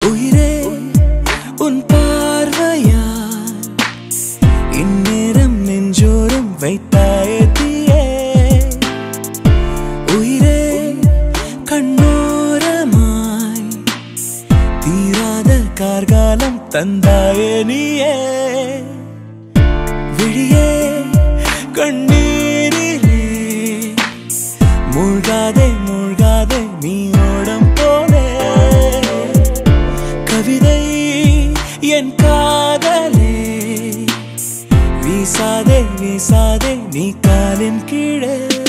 உயிரே உன் பார்வையால் இந்நேரம் நெஞ்சோரம் வைத்தாயே தீயே உயிரே கண்ணோரமாய் தீராத கார்காலம் தந்தாயே நீயே விழியே கண்ணீரிலே மூழ்காதே மூழ்காதே நீ ஓடம் போலே கவிதை என் காதலே வீசாதே வீசாதே நீ காலின் கீழே